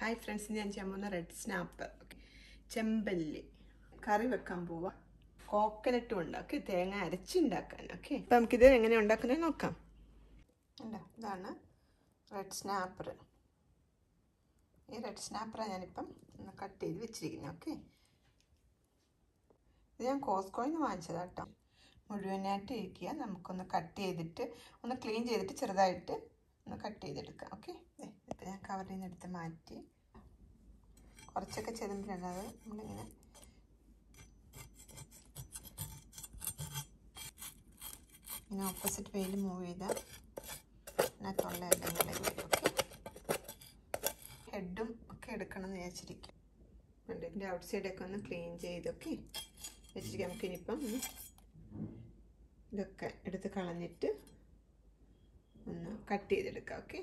Hi friends ഞാൻ ചെയ്യാൻ പോകുന്ന റെഡ് സ്നാപ്പ് ചെമ്പല്ലി കറി വെക്കാൻ പോവാ കോക്കനട്ടും ഉണ്ടാക്കി തേങ്ങ അരച്ചുണ്ടാക്കാൻ ഓക്കെ അപ്പം നമുക്കിത് എങ്ങനെ ഉണ്ടാക്കുന്നത് നോക്കാം ഉണ്ടോ ഇതാണ് റെഡ് സ്നാപ്പർ ഈ റെഡ് സ്നാപ്പറാണ് ഞാനിപ്പം ഒന്ന് കട്ട് ചെയ്ത് വെച്ചിരിക്കുന്നത് ഓക്കെ ഇത് ഞാൻ കോസ്കോയിൽ നിന്ന് വാങ്ങിച്ചതാണ് കേട്ടോ മുഴുവനായിട്ട് ഇരിക്കുക നമുക്കൊന്ന് കട്ട് ചെയ്തിട്ട് ഒന്ന് ക്ലീൻ ചെയ്തിട്ട് ചെറുതായിട്ട് ഒന്ന് കട്ട് ചെയ്തെടുക്കാം ഓക്കെ ഇപ്പം ഞാൻ കവറിൽ നിന്ന് എടുത്ത് മാറ്റി കുറച്ചൊക്കെ ചെതുമ്പിലുണ്ട് അത് നമ്മളിങ്ങനെ ഇങ്ങനെ ഓപ്പോസിറ്റ് വേയിൽ മൂവ് ചെയ്താൽ അതിനകത്തുള്ള എല്ലാം കൂടെ വരും ഓക്കെ ഹെഡും ഒക്കെ എടുക്കണം എന്ന് വിചാരിച്ചിരിക്കും ഉണ്ട് ഇതിൻ്റെ ഔട്ട് സൈഡൊക്കെ ഒന്ന് ക്ലീൻ ചെയ്തൊക്കെ വെച്ചിരിക്കാം നമുക്ക് ഇനിയിപ്പം ഇതൊക്കെ എടുത്ത് കളഞ്ഞിട്ട് ഒന്ന് കട്ട് ചെയ്തെടുക്കാം ഓക്കെ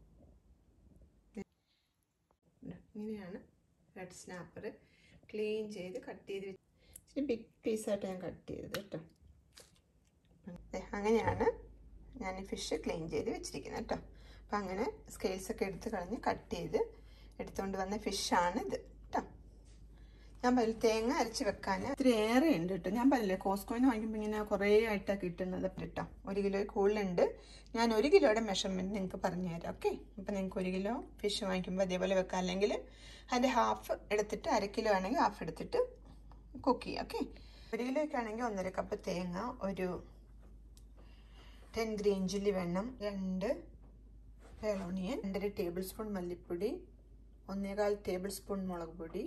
ഇങ്ങനെയാണ് റെഡ് സ്നാപ്പർ ക്ലീൻ ചെയ്ത് കട്ട് ചെയ്ത് ഇച്ചിരി ബിഗ് പീസായിട്ട് ഞാൻ കട്ട് ചെയ്തത് കേട്ടോ അങ്ങനെയാണ് ഞാൻ ഈ ഫിഷ് ക്ലീൻ ചെയ്ത് വെച്ചിരിക്കുന്നത് കേട്ടോ അപ്പം അങ്ങനെ സ്കെയിൽസ് ഒക്കെ എടുത്ത് കളഞ്ഞ് കട്ട് ചെയ്ത് എടുത്തുകൊണ്ട് വന്ന ഫിഷാണ് ഇത് കേട്ടോ ഞാൻ പറഞ്ഞില്ല തേങ്ങ അരച്ച് വെക്കാൻ ഇത്തിരി ഏറെ ഉണ്ട് കേട്ടോ ഞാൻ പറഞ്ഞില്ലേ കോസ്കോയിൽ നിന്ന് വാങ്ങിക്കുമ്പോൾ ഇങ്ങനെ കുറേ ആയിട്ടാണ് കിട്ടുന്നത് കേട്ടോ ഒരു കിലോ കൂടുതലുണ്ട് ഞാൻ ഒരു കിലോയുടെ മെഷർമെൻറ്റ് നിങ്ങൾക്ക് പറഞ്ഞു തരാം ഓക്കെ അപ്പം നിങ്ങൾക്ക് ഒരു കിലോ ഫിഷ് വാങ്ങിക്കുമ്പോൾ അതേപോലെ വെക്കാം അല്ലെങ്കിൽ അതിൻ്റെ ഹാഫ് എടുത്തിട്ട് അര കിലോ ആണെങ്കിൽ ഹാഫ് എടുത്തിട്ട് കുക്ക് ചെയ്യാം ഓക്കെ ഒരു കിലോയ്ക്ക് ആണെങ്കിൽ ഒന്നര കപ്പ് തേങ്ങ ഒരു ടെൻ ഗ്രീൻ ചില്ലി വെണ്ണം രണ്ട് വേളോണിയൻ രണ്ടര ടേബിൾ സ്പൂൺ മല്ലിപ്പൊടി ഒന്നേകാൽ ടേബിൾ സ്പൂൺ മുളക് പൊടി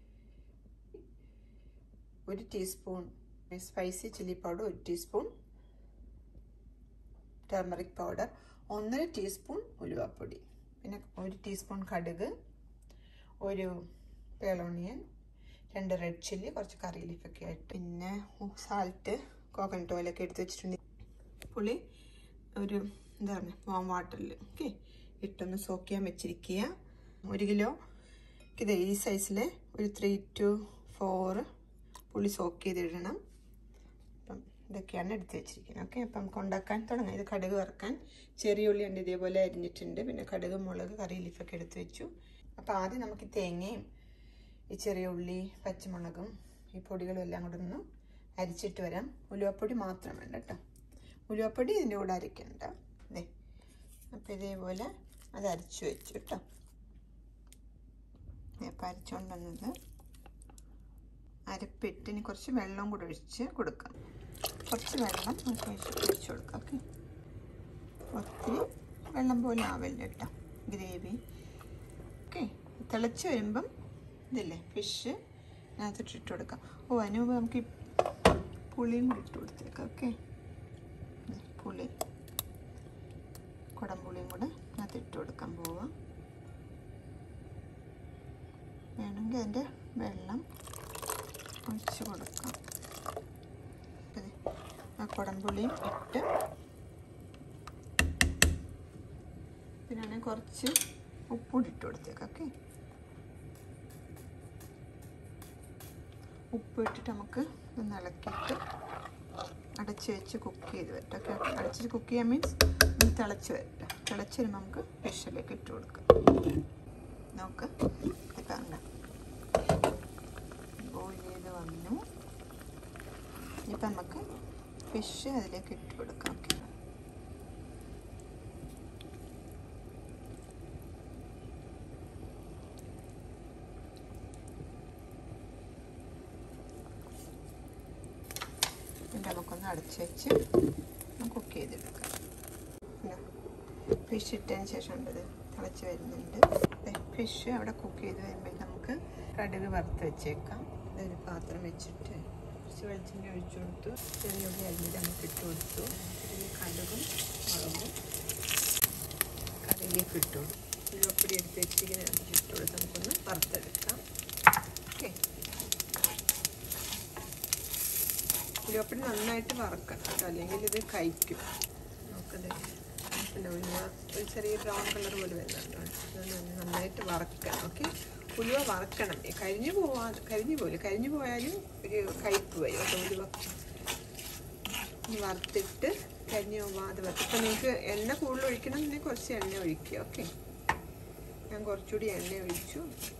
ഒരു ടീസ്പൂൺ സ്പൈസി ചില്ലി പൗഡർ ഒരു ടീസ്പൂൺ ടർമറിക് പൗഡർ ഒന്നര ടീസ്പൂൺ ഉലുവാപ്പൊടി പിന്നെ ഒരു ടീസ്പൂൺ കടുക് ഒരു പേളോണിയൻ രണ്ട് റെഡ് ചില്ലി കുറച്ച് കറി ലീഫൊക്കെ ആയിട്ട് പിന്നെ സാൾട്ട് കോക്കനട്ട് ഓയിലൊക്കെ എടുത്ത് വെച്ചിട്ടുണ്ട് പുളി ഒരു എന്താ പറയുക വാം വാട്ടറിൽ ഓക്കെ ഇട്ടൊന്ന് സോക്ക് ചെയ്യാൻ വെച്ചിരിക്കുക ഒരു കിലോ ഇത് ഈ സൈസിൽ ഒരു ത്രീ ടു ഫോർ പുളി സോക്ക് ചെയ്തിടണം അപ്പം ഇതൊക്കെയാണ് എടുത്ത് വെച്ചിരിക്കുന്നത് ഓക്കെ അപ്പം നമുക്ക് ഉണ്ടാക്കാൻ തുടങ്ങാം ഇത് കടുക് വറക്കാൻ ചെറിയ ഉള്ളി ഉണ്ട് ഇതേപോലെ അരിഞ്ഞിട്ടുണ്ട് പിന്നെ കടുക് മുളക് കറി ലീഫൊക്കെ എടുത്ത് വെച്ചു അപ്പോൾ ആദ്യം നമുക്ക് തേങ്ങയും ഈ ചെറിയ ഉള്ളി പച്ചമുളകും ഈ പൊടികളും എല്ലാം കൂടെ ഒന്ന് അരിച്ചിട്ട് വരാം ഉലുവപ്പൊടി മാത്രം വേണ്ട കേട്ടോ ഉലുവപ്പൊടി ഇതിൻ്റെ കൂടെ അരയ്ക്കണ്ട അതെ അപ്പോൾ ഇതേപോലെ അത് അരച്ചു വെച്ചു കേട്ടോ അപ്പോൾ അരച്ചുകൊണ്ടുവന്നത് അരപ്പിട്ട് ഇനി കുറച്ച് വെള്ളം കൂടെ ഒഴിച്ച് കൊടുക്കാം കുറച്ച് വെള്ളം നമുക്ക് ഒഴിച്ച് ഒഴിച്ച് കൊടുക്കാം ഓക്കെ ഒത്തിരി വെള്ളം പോലെ ആവില്ല കേട്ടോ ഗ്രേവി ഓക്കെ തിളച്ച് വരുമ്പം ഇതില്ലേ ഫിഷ് അതിനകത്തിട്ട് ഇട്ട് കൊടുക്കാം ഓ അതിന് മുമ്പ് നമുക്ക് ഈ പുളിയും കൂടി ഇട്ട് കൊടുത്തേക്കാം ഓക്കെ പുളി കുടംപുളിയും കൂടെ അതിനകത്ത് ഇട്ട് കൊടുക്കാൻ പോവാം വേണമെങ്കിൽ അതിൻ്റെ വെള്ളം ഒഴിച്ച് കൊടുക്കാം ആ കുടംപുളിയും ഇട്ട് പിന്നെ കുറച്ച് ഉപ്പൂടി ഇട്ട് കൊടുത്തേക്കാം ഓക്കെ ഉപ്പ് ഇട്ടിട്ട് നമുക്ക് ഇതൊന്ന് ഇളക്കിയിട്ട് അടച്ച് വെച്ച് കുക്ക് ചെയ്ത് വരട്ടെ ഓക്കെ അടച്ചിട്ട് കുക്ക് ചെയ്യാൻ മീൻസ് ഒന്ന് തിളച്ച് വരട്ടെ തിളച്ച് വരുമ്പോൾ നമുക്ക് ഫിഷിലേക്ക് ഇട്ട് കൊടുക്കാം നോക്ക് കാണണ്ട ബോയിൽ ചെയ്ത് വന്നു ഇപ്പം നമുക്ക് ഫിഷ് അതിലേക്ക് ഇട്ട് കൊടുക്കാം ഓക്കെ നമുക്കൊന്ന് അടച്ച് വെച്ച് കുക്ക് ചെയ്തെടുക്കാം ഫിഷ് ഇട്ടതിന് ശേഷം ഉണ്ടത് തിളച്ച് വരുന്നുണ്ട് ഫിഷ് അവിടെ കുക്ക് ചെയ്ത് വരുമ്പോൾ നമുക്ക് കടുക് വറുത്ത് വെച്ചേക്കാം ഇതൊരു പാത്രം വെച്ചിട്ട് കുറച്ച് വെളിച്ചെണ്ണ ഒഴിച്ചു കൊടുത്തു ചെറിയ ഉള്ളി അരിഞ്ഞിട്ട് നമുക്ക് ഇട്ട് കൊടുത്തു ചെറിയ കടുകും മുളകും കറിയിലേക്ക് ഇട്ടു ഉരുവപ്പൊടി എടുത്ത് വെച്ചിങ്ങനെ നമുക്ക് ഇട്ട് കൊടുത്ത് നമുക്കൊന്ന് വറുത്തെടുക്കാം ഓക്കെ ഉരുവപ്പൊടി നന്നായിട്ട് വറക്കണം കേട്ടോ അല്ലെങ്കിൽ ഇത് കഴിക്കും നമുക്കത് പിന്നെ ഉലുവ ഒരു ചെറിയ ബ്രൗൺ കളർ പോലെ വരുന്നുണ്ട് നന്നായിട്ട് വറക്കണം ഓക്കെ ഉലുവ വറക്കണം കരിഞ്ഞു പോവാ കരിഞ്ഞു പോയില്ല കരിഞ്ഞു പോയാലും ഒരു കയ്പ്പ് വരും കേട്ടോ ഉലുവ വറുത്തിട്ട് കരിഞ്ഞു പോവാതെ വറുത്ത് ഇപ്പം നിങ്ങൾക്ക് എണ്ണ കൂടുതൽ ഒഴിക്കണം എന്നുണ്ടെങ്കിൽ കുറച്ച് എണ്ണ ഒഴിക്കുക ഓക്കെ ഞാൻ കുറച്ചുകൂടി എണ്ണ ഒഴിച്ചു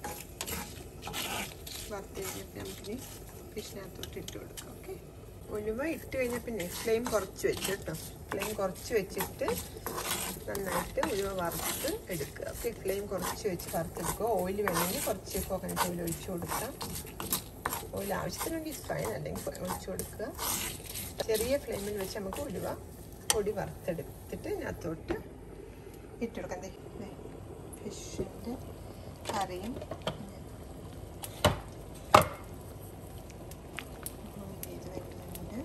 വറുത്ത് കഴിഞ്ഞിട്ട് നമുക്കിനി ഫിഷിനകത്തോട്ട് ഇട്ട് കൊടുക്കാം ഓക്കെ ഉലുവ ഇട്ട് കഴിഞ്ഞാൽ പിന്നെ ഫ്ലെയിം കുറച്ച് വെച്ച് കേട്ടോ ഫ്ലെയിം കുറച്ച് വെച്ചിട്ട് നന്നായിട്ട് ഉലുവ വറുത്ത് എടുക്കുക ഓക്കെ ഫ്ലെയിം കുറച്ച് വെച്ച് വറുത്തെടുക്കുക ഓയിൽ വേണമെങ്കിൽ കുറച്ച് കോക്കനട്ട് ഓയിൽ ഒഴിച്ചു കൊടുക്കാം ഓയിൽ ആവശ്യത്തിനുണ്ടെങ്കിൽ ഫൈൻ അല്ലെങ്കിൽ ഒഴിച്ചു കൊടുക്കുക ചെറിയ ഫ്ലെയിമിൽ വെച്ച് നമുക്ക് ഉലുവ പൊടി വറുത്തെടുത്തിട്ട് ഇതിനകത്തോട്ട് ഇട്ട് കൊടുക്കാം ദേ, ദേ, ഫിഷിൻ്റെ കറിയും ഇത് വരുന്നുണ്ട്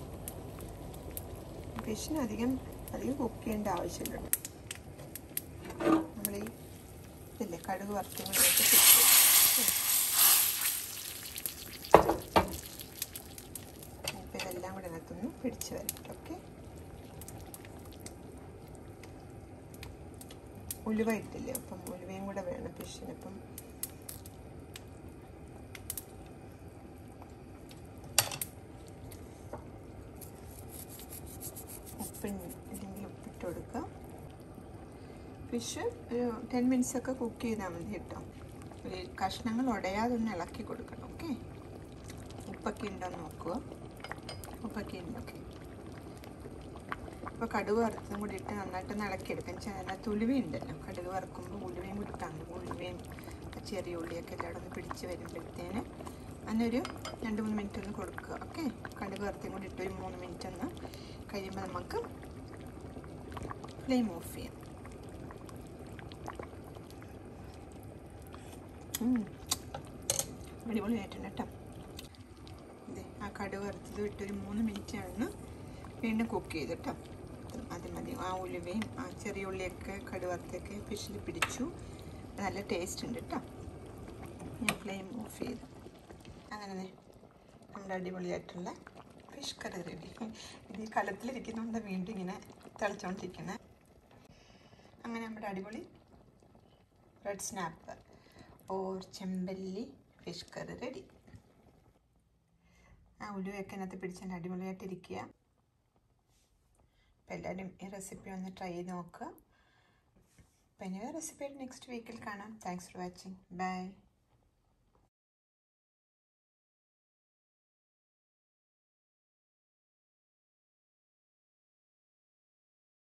ഫിഷിന് അധികം അധികം കുക്ക് ചെയ്യേണ്ട ആവശ്യമില്ല നമ്മൾ ഈ ഇതില്ലേ കടുക് വറുത്തതിനകത്ത് കിട്ടും ഇപ്പം ഇതെല്ലാം കൂടെ ഇതിനകത്തൊന്ന് പിടിച്ച് വരട്ടെ ഓക്കെ ഉലുവ ഇട്ടില്ലേ അപ്പം ഉലുവയും കൂടെ വേണം ഫിഷിന് അപ്പം ഉപ്പിൻ അല്ലെങ്കിൽ ഉപ്പിട്ട് കൊടുക്കുക ഫിഷ് ഒരു ടെൻ മിനിറ്റ്സ് ഒക്കെ കുക്ക് ചെയ്താൽ മതി കേട്ടോ ഒരു കഷ്ണങ്ങൾ ഉടയാതെ ഒന്ന് ഇളക്കി കൊടുക്കണം ഓക്കെ ഉപ്പൊക്കെ ഉണ്ടോ നോക്കുക ഉപ്പൊക്കെ ഉണ്ട് ഓക്കെ അപ്പോൾ കടുക് വറുത്തതും കൂടി ഇട്ട് നന്നായിട്ടൊന്ന് ഇളക്കിയെടുക്കാം വെച്ചാൽ അതിനകത്ത് ഉലുവ ഉണ്ടല്ലോ കടുക് വറുക്കുമ്പോൾ ഉലുവയും കൂടി ഇട്ടാണ് ഉലുവയും ചെറിയ ഉള്ളിയൊക്കെ എല്ലാം ഒന്ന് പിടിച്ച് വരുമ്പോഴത്തേന് അതിനൊരു രണ്ട് മൂന്ന് മിനിറ്റ് ഒന്ന് കൊടുക്കുക ഓക്കെ കടുക് വറുത്തതും കൂടി ഇട്ട് ഒരു മൂന്ന് മിനിറ്റ് ഒന്ന് കഴിയുമ്പോൾ നമുക്ക് ഫ്ലെയിം ഓഫ് ചെയ്യാം ഉം. അടിപൊളിയായിട്ടുണ്ട് കേട്ടോ ഇത് ആ കടുക് വറുത്തത് ഇട്ടൊരു മൂന്ന് മിനിറ്റ് ആണ് വീണ്ടും കുക്ക് ചെയ്ത് കേട്ടോ അത് മതി ആ ഉലുവയും ആ ചെറിയ ഉള്ളിയൊക്കെ കടുക് വറുത്തൊക്കെ ഫിഷിൽ പിടിച്ചു നല്ല ടേസ്റ്റ് ഉണ്ട് കേട്ടോ ഞാൻ ഫ്ലെയിം ഓഫ് ചെയ്തു അങ്ങനെ ദേ നമ്മുടെ അടിപൊളിയായിട്ടുള്ള ഫിഷ് കറി റെഡി ഇത് ഈ കലത്തിലിരിക്കുന്നതുകൊണ്ട് വീണ്ടും ഇങ്ങനെ തിളച്ചുകൊണ്ടിരിക്കുന്നത് അങ്ങനെ നമ്മുടെ അടിപൊളി റെഡ് സ്നാപ്പർ ഓർ ചെമ്പല്ലി ഫിഷ് കറി റെഡി ആ ഉലുവയൊക്കെ അതിനകത്ത് പിടിച്ചാൽ അടിപൊളിയായിട്ടിരിക്കുക അപ്പോൾ എല്ലാവരും ഈ റെസിപ്പി ഒന്ന് ട്രൈ ചെയ്ത് നോക്കുക അപ്പോൾ ഇനി റെസിപ്പി നെക്സ്റ്റ് വീക്കിൽ കാണാം താങ്ക്സ് ഫോർ വാച്ചിങ് ബൈ